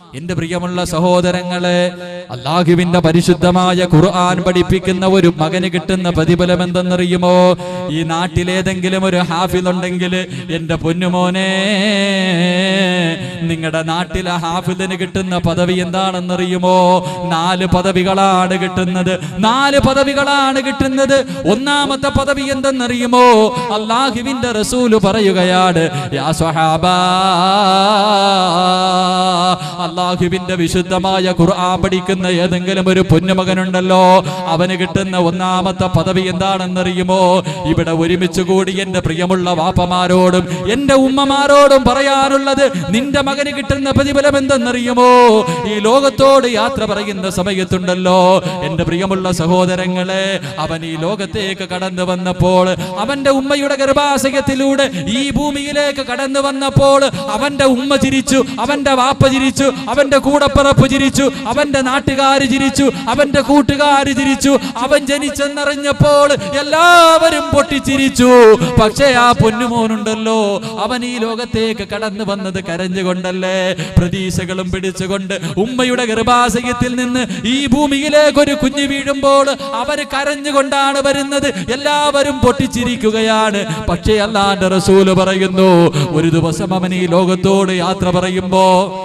എന്റെ പ്രിയമുള്ള സഹോദരങ്ങളെ അള്ളാഹുവിന്റെ പരിശുദ്ധമായ ഖുർആൻ പഠിപ്പിക്കുന്ന ഒരു മകന് കിട്ടുന്ന പ്രതിഫലം എന്തെന്നറിയുമോ ഈ നാട്ടിലേതെങ്കിലും ഒരു ഹാഫിൽ ഉണ്ടെങ്കിൽ എന്റെ പൊന്നുമോനെ നിങ്ങളുടെ നാട്ടിലെ ഹാഫിലിന് കിട്ടുന്ന പദവി എന്താണെന്നറിയുമോ നാല് പദവികളാണ് കിട്ടുന്നത് നാല് പദവികളാണ് കിട്ടുന്നത് ഒന്നാമത്തെ പദവി എന്തെന്നറിയുമോ അള്ളാഹുവിന്റെ റസൂല് പറയുകയാണ് യാ സ്വഹാബാ അള്ളാഹുവിന്റെ വിശുദ്ധമായ ഖുർആൻ പഠിക്കുന്ന ഏതെങ്കിലും ഒരു പൊന്നുമകനുണ്ടല്ലോ അവന് കിട്ടുന്ന ഒന്നാമത്തെ പദവി എന്താണെന്നറിയുമോ ഇവിടെ ഒരുമിച്ച് കൂടി എന്റെ പ്രിയമുള്ള വാപ്പമാരോടും എന്റെ ഉമ്മമാരോടും പറയാനുള്ളത് നിന്റെ മകന് കിട്ടുന്ന പ്രതിഫലം എന്തെന്നറിയുമോ ഈ ലോകത്തോട് യാത്ര പറയുന്ന സമയത്തുണ്ടല്ലോ എന്റെ പ്രിയമുള്ള സഹോദരങ്ങളെ അവൻ ഈ ലോകത്തേക്ക് കടന്നു വന്നപ്പോൾ അവന്റെ ഉമ്മയുടെ ഗർഭാശയത്തിലൂടെ ഈ ഭൂമിയിലേക്ക് കടന്നു വന്നപ്പോൾ അവന്റെ ഉമ്മ ചിരിച്ചു അവന്റെ വാപ്പ ചിരിച്ചു അവന്റെ കൂടപ്പിറപ്പ് ചിരിച്ചു അവന്റെ നാട്ടുകാര് ചിരിച്ചു അവന്റെ കൂട്ടുകാര് ചിരിച്ചു അവൻ ജനിച്ചെന്നറിഞ്ഞപ്പോൾ എല്ലാവരും പൊട്ടിച്ചിരിച്ചു പക്ഷേ ആ പൊന്നുമോനുണ്ടല്ലോ അവൻ ഈ ലോകത്തേക്ക് കടന്നു വന്നത് കരഞ്ഞുകൊണ്ടല്ലേ പ്രതീക്ഷകളും പിടിച്ചുകൊണ്ട് ഉമ്മയുടെ ഗർഭാശയത്തിൽ നിന്ന് ഈ ഭൂമിയിലേക്ക് ഒരു കുഞ്ഞു വീഴുമ്പോൾ അവര് കരഞ്ഞുകൊണ്ടാണ് വരുന്നത് എല്ലാവരും പൊട്ടിച്ചിരിക്കുകയാണ് പക്ഷേ അല്ലാണ്ട് റസൂല് പറയുന്നു ഒരു ദിവസം അവൻ ഈ ലോകത്തോട് യാത്ര പറയുമ്പോ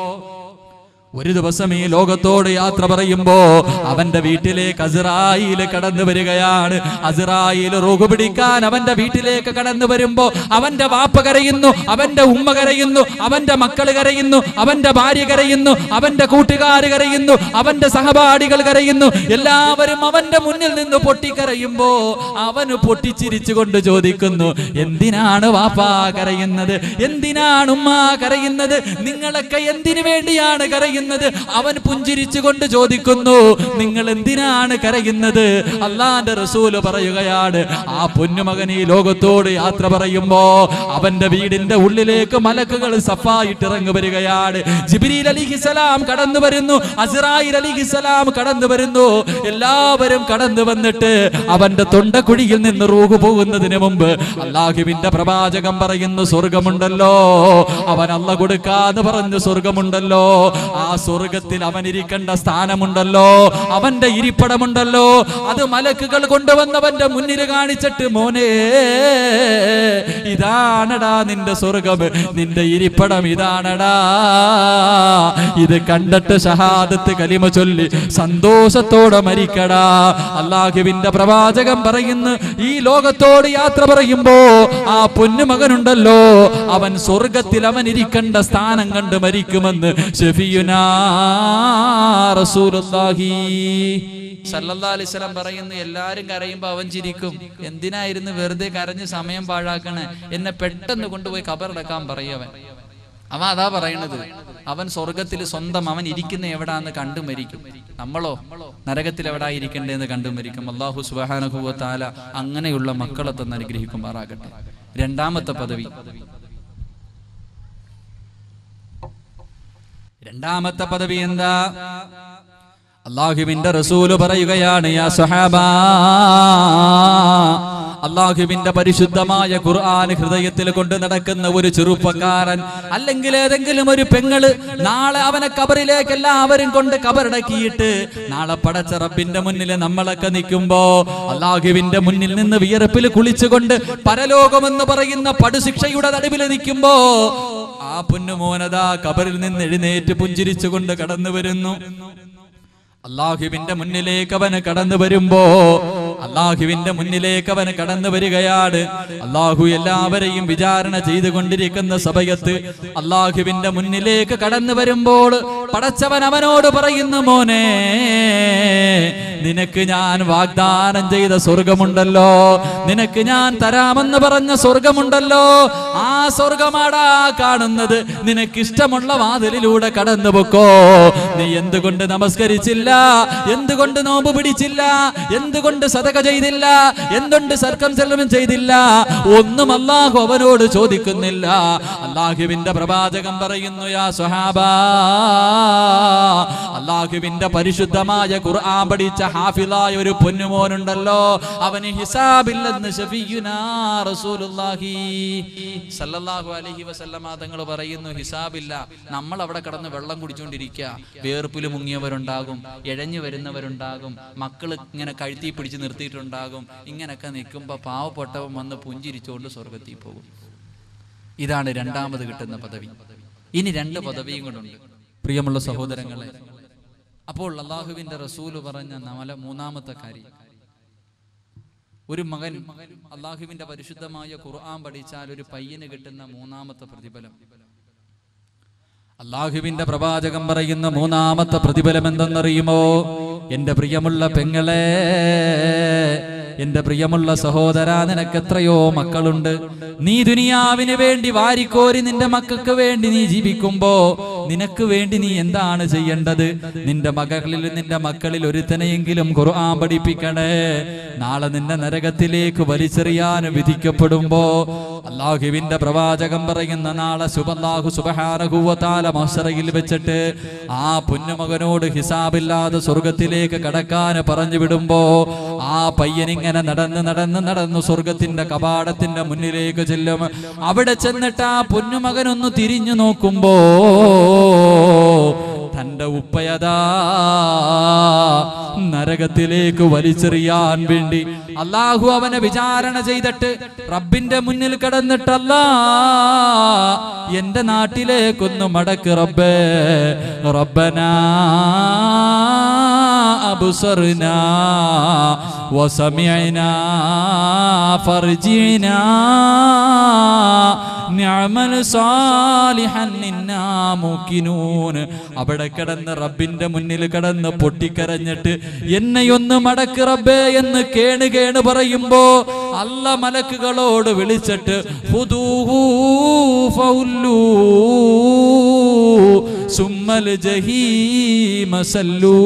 ഒരു ദിവസം ഈ ലോകത്തോട് യാത്ര പറയുമ്പോ അവന്റെ വീട്ടിലേക്ക് അസിറായിൽ കടന്നു വരികയാണ് അസിറായിൽ റോഗ് പിടിക്കാൻ അവന്റെ വീട്ടിലേക്ക് കടന്നു വരുമ്പോ അവന്റെ വാപ്പ കരയുന്നു അവന്റെ ഉമ്മ കരയുന്നു അവന്റെ മക്കൾ കരയുന്നു അവന്റെ ഭാര്യ കരയുന്നു അവന്റെ കൂട്ടുകാർ കരയുന്നു അവന്റെ സഹപാഠികൾ കരയുന്നു എല്ലാവരും അവന്റെ മുന്നിൽ നിന്ന് പൊട്ടിക്കരയുമ്പോ അവന് പൊട്ടിച്ചിരിച്ചുകൊണ്ട് ചോദിക്കുന്നു എന്തിനാണ് വാപ്പാ കരയുന്നത് എന്തിനാണ് ഉമ്മ കരയുന്നത് നിങ്ങളൊക്കെ എന്തിനു വേണ്ടിയാണ് കരയുന്നത് അവൻ പുഞ്ചിരിച്ചുകൊണ്ട് ചോദിക്കുന്നു നിങ്ങൾ എന്തിനാണ് കരയുന്നത് അള്ളാന്റെ റസൂല് പറയുകയാണ് ആ പൊന്നുമകൻ ഈ ലോകത്തോട് യാത്ര പറയുമ്പോ അവന്റെ വീടിന്റെ ഉള്ളിലേക്ക് മലക്കുകൾ സഫായിട്ട് ഇറങ്ങി വരികയാണ് ജിബിരിൽ അലിഹിസലാം കടന്നു വരുന്നു അസിറായിൽ അലിഹിസലാം കടന്നു വരുന്നു എല്ലാവരും കടന്നു വന്നിട്ട് അവന്റെ തൊണ്ടക്കുഴിയിൽ നിന്ന് റൂഹ് പോകുന്നതിന് മുമ്പ് അള്ളാഹുവിന്റെ പ്രവാചകം പറയുന്നു സ്വർഗമുണ്ടല്ലോ അവൻ അല്ല കൊടുക്കാന്ന് പറഞ്ഞു സ്വർഗമുണ്ടല്ലോ ആ സ്വർഗത്തിൽ അവൻ ഇരിക്കേണ്ട സ്ഥാനമുണ്ടല്ലോ അവന്റെ ഇരിപ്പിടമുണ്ടല്ലോ അത് മലക്കുകൾ കൊണ്ടുവന്നവന്റെ മുന്നിൽ കാണിച്ചിട്ട് മോനെ ഇതാണടാ നിന്റെ സ്വർഗം നിന്റെ ഇരിപ്പിടം ഇതാണടാ ഇത് കണ്ടിട്ട് ഷഹാദത്ത് കലിമ ചൊല്ലി സന്തോഷത്തോടെ മരിക്കടാ അള്ളാഹുവിന്റെ പ്രവാചകം പറയുന്നു ഈ ലോകത്തോട് യാത്ര പറയുമ്പോ ആ പൊന്നുമകനുണ്ടല്ലോ അവൻ സ്വർഗത്തിൽ അവൻ ഇരിക്കേണ്ട സ്ഥാനം കണ്ട് മരിക്കുമെന്ന് ഷെഫിയുനാ റസൂലുള്ളാഹി സല്ലല്ലാഹു അലൈഹി വസല്ലം പറയുന്നു എല്ലാരും കരയുമ്പോ അവൻ ചിരിക്കും എന്തിനായിരുന്നു വെറുതെ കരഞ്ഞ് സമയം പാഴാക്കണേ എന്നെ പെട്ടെന്ന് കൊണ്ടുപോയി കബറടക്കാൻ പറയവൻ അവൻ അതാ പറയണത് അവൻ സ്വർഗത്തിൽ സ്വന്തം അവൻ ഇരിക്കുന്ന എവിടാന്ന് കണ്ടു മരിക്കും നമ്മളോ നരകത്തിൽ എവിടാ ഇരിക്കണ്ടേന്ന് കണ്ടു മരിക്കും അള്ളാഹു സുബാനുഭവ താല അങ്ങനെയുള്ള മക്കളെ തന്നെ അനുഗ്രഹിക്കുമാറാകട്ടെ രണ്ടാമത്തെ പദവി രണ്ടാമത്തെ പദവി എന്താ അള്ളാഹുവിന്റെ റസൂല് പറയുകയാണ് യാ സഹാബാ അള്ളാഹുവിന്റെ പരിശുദ്ധമായ ഖുർആൻ ഹൃദയത്തിൽ കൊണ്ട് നടക്കുന്ന ഒരു ചെറുപ്പക്കാരൻ അല്ലെങ്കിൽ ഏതെങ്കിലും ഒരു പെങ്ങള് നാളെ അവനെ കബറിലേക്ക് എല്ലാവരും കൊണ്ട് കബറടക്കിയിട്ട് നാളെ പടച്ച റബ്ബിന്റെ മുന്നിൽ നമ്മളൊക്കെ നിൽക്കുമ്പോ അള്ളാഹുവിന്റെ മുന്നിൽ നിന്ന് വിയർപ്പിൽ കുളിച്ചുകൊണ്ട് പരലോകമെന്ന് പറയുന്ന പടുശിക്ഷയുടെ നടുവിൽ നിൽക്കുമ്പോ ആ പൊന്നുമോനതാ കബറിൽ നിന്ന് എഴുന്നേറ്റ് പുഞ്ചിരിച്ചുകൊണ്ട് കടന്നു വരുന്നു അള്ളാഹുവിന്റെ മുന്നിലേക്ക് അവന് കടന്നു വരുമ്പോ അള്ളാഹുവിന്റെ മുന്നിലേക്ക് അവന് കടന്നു വരികയാണ് അള്ളാഹു എല്ലാവരെയും വിചാരണ ചെയ്തുകൊണ്ടിരിക്കുന്ന സമയത്ത് അള്ളാഹുവിന്റെ മുന്നിലേക്ക് കടന്നു വരുമ്പോൾ പടച്ചവൻ അവനോട് പറയുന്നു മോനെ നിനക്ക് ഞാൻ വാഗ്ദാനം ചെയ്ത സ്വർഗമുണ്ടല്ലോ നിനക്ക് ഞാൻ തരാമെന്ന് പറഞ്ഞ സ്വർഗമുണ്ടല്ലോ ആ സ്വർഗമാടാ കാണുന്നത് നിനക്ക് ഇഷ്ടമുള്ള വാതിലിലൂടെ കടന്നു പൊക്കോ നീ എന്തുകൊണ്ട് നമസ്കരിച്ചില്ല എന്തുകൊണ്ട് നോമ്പ് പിടിച്ചില്ല എന്തുകൊണ്ട് സതക ചെയ്തില്ല എന്തുകൊണ്ട് സർക്കം സെൽവം ചെയ്തില്ല ഒന്നും അള്ളാഹു അവനോട് ചോദിക്കുന്നില്ല അള്ളാഹുവിന്റെ പ്രവാചകം പറയുന്നു യാ സ്വഹാബാ അള്ളാഹുവിന്റെ പരിശുദ്ധമായ ഖുർആൻ പഠിച്ച ഹാഫിളായ ഒരു പൊന്നുമോനുണ്ടല്ലോ അവന് ഹിസാബില്ലെന്ന് ഷഫീയുനാ റസൂലുള്ളാഹി സല്ലല്ലാഹു അലൈഹി വസല്ലമ തങ്ങൾ പറയുന്നു ഹിസാബില്ല നമ്മൾ അവിടെ കിടന്ന് വെള്ളം കുടിച്ചുകൊണ്ടിരിക്കുക വേർപ്പിൽ മുങ്ങിയവരുണ്ടാകും ഇഴഞ്ഞു വരുന്നവരുണ്ടാകും മക്കൾ ഇങ്ങനെ കഴുത്തി പിടിച്ച് നിർത്തിയിട്ടുണ്ടാകും ഇങ്ങനൊക്കെ നിൽക്കുമ്പോൾ പാവപ്പെട്ടവൻ വന്ന് പുഞ്ചിരിച്ചുകൊണ്ട് സ്വർഗത്തിൽ പോകും ഇതാണ് രണ്ടാമത് കിട്ടുന്ന പദവി ഇനി രണ്ട് പദവിയും കൊണ്ടുണ്ട് പ്രിയമുള്ള സഹോദരങ്ങളെ അപ്പോൾ അള്ളാഹുവിന്റെ റസൂല് പറഞ്ഞ നാല മൂന്നാമത്തെ കാര്യം ഒരു മകൻ അള്ളാഹുവിന്റെ പരിശുദ്ധമായ ഖുർആൻ പഠിച്ചാൽ ഒരു പയ്യന് കിട്ടുന്ന മൂന്നാമത്തെ പ്രതിഫലം അള്ളാഹുവിന്റെ പ്രവാചകം പറയുന്ന മൂന്നാമത്തെ പ്രതിഫലം എന്തെന്നറിയുമോ എന്റെ പ്രിയമുള്ള പെങ്ങളെ എന്റെ പ്രിയമുള്ള സഹോദര നിനക്ക് എത്രയോ മക്കളുണ്ട് നീ ദുനിയാവിന് വേണ്ടി വാരിക്കോരി നിന്റെ മക്കൾക്ക് വേണ്ടി നീ ജീവിക്കുമ്പോ നിനക്ക് വേണ്ടി നീ എന്താണ് ചെയ്യേണ്ടത് നിന്റെ മകളിൽ നിന്റെ മക്കളിൽ ഒരുത്തനെയെങ്കിലും ഖുർആൻ പഠിപ്പിക്കണേ നാളെ നിന്നെ നരകത്തിലേക്ക് വലിച്ചെറിയാൻ വിധിക്കപ്പെടുമ്പോ അള്ളാഹുവിന്റെ പ്രവാചകം പറയുന്ന നാളെ സുബല്ലാഹു സുബഹാനഹുവത്താല മഹ്സറയിൽ വെച്ചിട്ട് ആ പൊന്നുമകനോട് ഹിസാബില്ലാതെ സ്വർഗത്തിലേക്ക് കടക്കാൻ പറഞ്ഞു വിടുമ്പോ ആ പയ്യനിങ്ങനെ നടന്ന് നടന്ന് നടന്ന് സ്വർഗത്തിന്റെ കപാടത്തിന്റെ മുന്നിലേക്ക് ചെല്ലും അവിടെ ചെന്നിട്ട് ആ പൊന്നുമകനൊന്ന് തിരിഞ്ഞു നോക്കുമ്പോ തന്റെ ഉപ്പയതാ നരകത്തിലേക്ക് വലിച്ചെറിയാൻ വേണ്ടി അള്ളാഹു അവനെ വിചാരണ ചെയ്തിട്ട് റബ്ബിന്റെ മുന്നിൽ കിടന്നിട്ടല്ല എന്റെ നാട്ടിലേക്കൊന്ന് മടക്ക് റബ്ബേ റബ്ബനാ أبصرنا وسمعنا فرجعنا نعمل صالحا إنا موقنون അവിടെ കിടന്ന് റബ്ബിന്റെ മുന്നിൽ കിടന്ന് പൊട്ടിക്കരഞ്ഞിട്ട് എന്നെയൊന്ന് മടക്ക് റബ്ബേ എന്ന് കേണ് കേണ് പറയുമ്പോ അല്ല മലക്കുകളോട് വിളിച്ചിട്ട് ഹുദൂഹു ഫൗല്ലൂ സുമ്മൽ ജഹീമ സല്ലൂ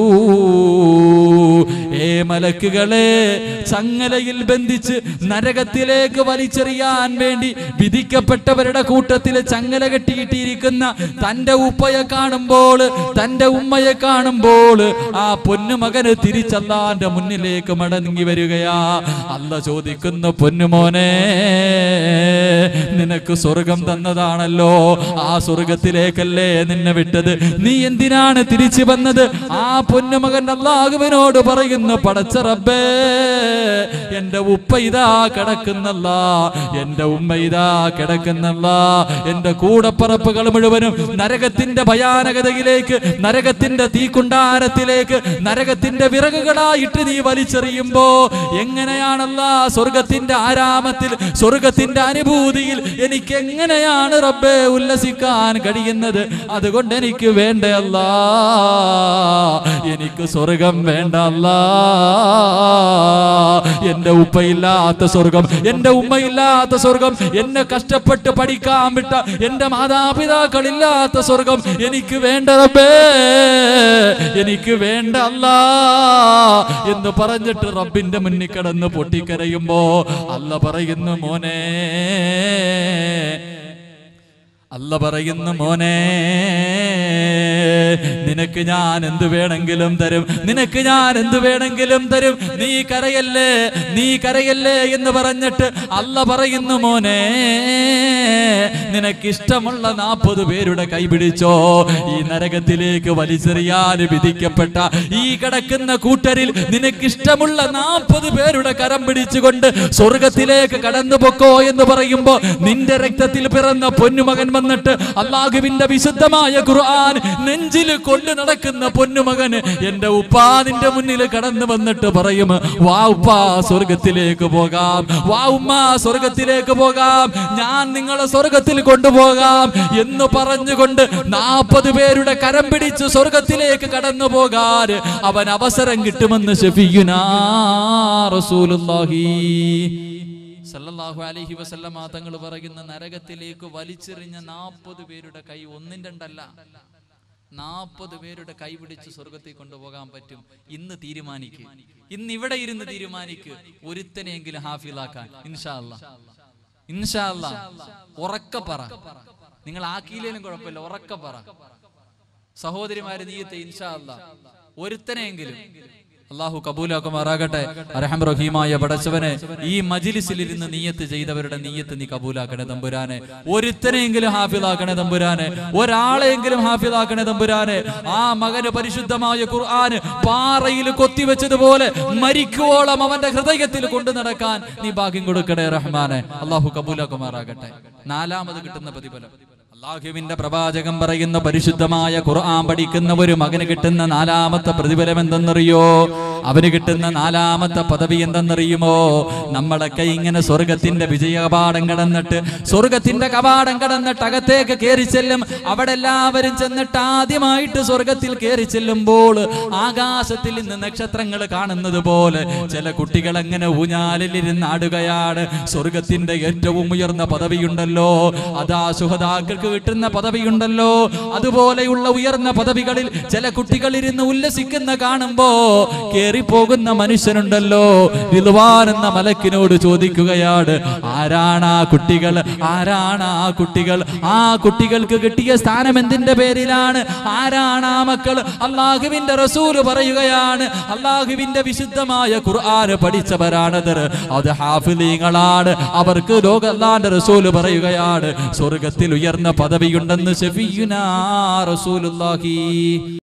ഏ മലക്കുകളെ ചങ്ങലയിൽ ബന്ധിച്ച് നരകത്തിലേക്ക് വലിച്ചെറിയാൻ വേണ്ടി വിധിക്കപ്പെട്ടവരുടെ കൂട്ടത്തിൽ ചങ്ങല കെട്ടിയിട്ടിരിക്കുന്ന തന്റെ ഉപ്പയെ കാണുമ്പോൾ തന്റെ ഉമ്മയെ കാണുമ്പോൾ ആ പൊന്നുമകന് തിരിച്ചല്ലാന്റെ മുന്നിലേക്ക് മടങ്ങി വരികയാ അല്ല ചോദിക്കുന്ന പൊന്നുമോനെ നിനക്ക് സ്വർഗം തന്നതാണല്ലോ ആ സ്വർഗത്തിലേക്കല്ലേ നിന്നെ വിട്ടത് നീ എന്തിനാണ് തിരിച്ചു വന്നത് ആ പൊന്നുമകൻ അള്ളാഹുവിനോട് പറയുന്നു പടച്ച റബ്ബേ എന്റെ ഉപ്പ ഇതാ കിടക്കുന്നല്ല എന്റെ ഉമ്മ ഇതാ കിടക്കുന്നല്ല എന്റെ കൂടപ്പറപ്പുകൾ മുഴുവനും നരകത്തിന്റെ ഭയാനകതയിലേക്ക് നരകത്തിന്റെ തീക്കുണ്ടാരത്തിലേക്ക് നരകത്തിന്റെ വിറകുകളായിട്ട് നീ വലിച്ചെറിയുമ്പോ എങ്ങനെയാണല്ല സ്വർഗത്തിന്റെ ആരാമത്തിൽ സ്വർഗത്തിന്റെ അനുഭൂതിയിൽ എനിക്ക് എങ്ങനെയാണ് റബ്ബെ ഉല്ലസിക്കാൻ കഴിയുന്നത് അതുകൊണ്ട് എനിക്ക് വേണ്ടയല്ല എനിക്ക് സ്വർഗം വേണ്ടല്ല എന്റെ ഉപ്പയില്ലാത്ത സ്വർഗം എന്റെ ഉമ്മയില്ലാത്ത സ്വർഗം എന്നെ കഷ്ടപ്പെട്ട് പഠിക്കാൻ വിട്ട എന്റെ മാതാപിതാക്കളില്ലാത്ത സ്വർഗം എനിക്ക് വേണ്ട റബ്ബേ എനിക്ക് വേണ്ട അല്ല എന്ന് പറഞ്ഞിട്ട് റബ്ബിന്റെ മുന്നിൽ കിടന്ന് പൊട്ടിക്കരയുമ്പോ അല്ല പറയുന്നു മോനെ അല്ല പറയുന്നു മോനെ നിനക്ക് ഞാൻ എന്ത് വേണമെങ്കിലും തരും നിനക്ക് ഞാൻ എന്ത് വേണമെങ്കിലും തരും നീ കരയല്ലേ നീ കരയല്ലേ എന്ന് പറഞ്ഞിട്ട് അല്ല പറയുന്നു മോനെ നിനക്ക് ഇഷ്ടമുള്ള നാൽപ്പത് പേരുടെ കൈ പിടിച്ചോ ഈ നരകത്തിലേക്ക് വലിച്ചെറിയാൻ വിധിക്കപ്പെട്ട ഈ കിടക്കുന്ന കൂട്ടരിൽ നിനക്ക് ഇഷ്ടമുള്ള നാൽപ്പത് പേരുടെ കരം പിടിച്ചുകൊണ്ട് സ്വർഗത്തിലേക്ക് കടന്നു പൊക്കോ എന്ന് പറയുമ്പോ നിന്റെ രക്തത്തിൽ പിറന്ന പൊന്നുമകൻ വന്നിട്ട് അള്ളാഹുവിന്റെ വിശുദ്ധമായ ഖുർആൻ നെഞ്ചിൽ കൊണ്ടു നടക്കുന്ന പൊന്നുമകന് എന്റെ ഉപ്പാ നിന്റെ മുന്നിൽ കടന്നു വന്നിട്ട് പറയും വാ ഉപ്പാ സ്വർഗത്തിലേക്ക് പോകാം വാ ഉമ്മ സ്വർഗത്തിലേക്ക് പോകാം ഞാൻ നിങ്ങളെ സ്വർഗത്തിൽ കൊണ്ടുപോകാം എന്ന് പറഞ്ഞുകൊണ്ട് നാൽപ്പത് പേരുടെ കരം പിടിച്ച് സ്വർഗത്തിലേക്ക് കടന്നു പോകാൻ അവൻ അവസരം കിട്ടുമെന്ന് ഷഫിയുനാ റസൂലുള്ളാഹി സല്ലല്ലാഹു അലൈഹി വസല്ലമ തങ്ങൾ പറയുന്ന നരകത്തിലേക്ക് വലിച്ചെറിഞ്ഞ നാൽപ്പത് പേരുടെ കൈ ഒന്നും രണ്ടല്ല നാൽപ്പത് പേരുടെ കൈ പിടിച്ച് സ്വർഗത്തിൽ കൊണ്ടുപോകാൻ പറ്റും ഇന്ന് തീരുമാനിക്ക് ഇന്ന് ഇവിടെ ഇരുന്ന് തീരുമാനിക്ക് ഒരുത്തനെയെങ്കിലും ഹാഫിലാക്കാൻ ഇൻഷാ അല്ലാ ഇൻഷാ അല്ലാ ഉറക്ക പറ നിങ്ങൾ ആക്കിയില്ലേലും കുഴപ്പമില്ല ഉറക്ക പറ സഹോദരിമാര് നീയത്തെ ഇൻഷാ അല്ലാ ഒരുത്തനെങ്കിലും അള്ളാഹു കബൂലാക്കുമാറാകട്ടെ അരഹം റഹീമായ പടച്ചവനെ ഈ മജിലിസിൽ ഇരുന്ന് നീയത്ത് ചെയ്തവരുടെ നീയത്ത് നീ കബൂലാക്കണേ തമ്പുരാനെ ഒരുത്തനെങ്കിലും ഹാഫിലാക്കണേ തമ്പുരാനെ ഒരാളെങ്കിലും ഹാഫിലാക്കണേ തമ്പുരാനെ ആ മകന് പരിശുദ്ധമായ ഖുർആന് പാറയിൽ കൊത്തിവെച്ചതുപോലെ മരിക്കുവോളം അവന്റെ ഹൃദയത്തിൽ കൊണ്ടു നടക്കാൻ നീ ഭാഗ്യം കൊടുക്കണേ റഹ്മാനെ അള്ളാഹു കബൂലാക്കുമാറാകട്ടെ നാലാമത് കിട്ടുന്ന പ്രതിഫലം അള്ളാഹുവിന്റെ പ്രവാചകം പറയുന്ന പരിശുദ്ധമായ ഖുർആൻ പഠിക്കുന്ന ഒരു മകന് കിട്ടുന്ന നാലാമത്തെ പ്രതിഫലം എന്തെന്നറിയോ അവന് കിട്ടുന്ന നാലാമത്തെ പദവി എന്തെന്നറിയുമോ നമ്മളൊക്കെ ഇങ്ങനെ സ്വർഗത്തിന്റെ വിജയ കപാടം കടന്നിട്ട് സ്വർഗത്തിന്റെ കപാടം കടന്നിട്ട് അകത്തേക്ക് കയറി ചെല്ലും അവിടെ എല്ലാവരും ചെന്നിട്ട് ആദ്യമായിട്ട് സ്വർഗത്തിൽ കയറി ചെല്ലുമ്പോൾ ആകാശത്തിൽ നിന്ന് നക്ഷത്രങ്ങൾ കാണുന്നത് പോലെ ചില കുട്ടികൾ അങ്ങനെ ഊഞ്ഞാലിലിരുന്ന് ആടുകയാണ് സ്വർഗത്തിന്റെ ഏറ്റവും ഉയർന്ന പദവിയുണ്ടല്ലോ അതാ സുഹതാക്കൾക്ക് കിട്ടുന്ന പദവിയുണ്ടല്ലോ അതുപോലെയുള്ള ഉയർന്ന പദവികളിൽ ചില കുട്ടികൾ ഇരുന്ന് ഉല്ലസിക്കുന്ന കാണുമ്പോ കേറിപ്പോകുന്ന മനുഷ്യനുണ്ടല്ലോ വിളുവാൻ എന്ന മലക്കിനോട് ചോദിക്കുകയാണ് ആരാണ് ആ കുട്ടികൾ ആരാണ് ആ കുട്ടികൾ ആ കുട്ടികൾക്ക് കിട്ടിയ സ്ഥാനം എന്തിന്റെ പേരിലാണ് ആരാണ് ആ മക്കൾ അള്ളാഹുവിന്റെ റസൂല് പറയുകയാണ് അള്ളാഹുവിന്റെ വിശുദ്ധമായ ഖുർആന് പഠിച്ചവരാണത് അത് ഹാഫിലീങ്ങളാണ് അവർക്ക് ലോകല്ലാന്റെ റസൂല് പറയുകയാണ് സ്വർഗത്തിൽ ഉയർന്ന പദവിയുണ്ടെന്ന് ഷഫീയുനാ റസൂലുള്ളാഹി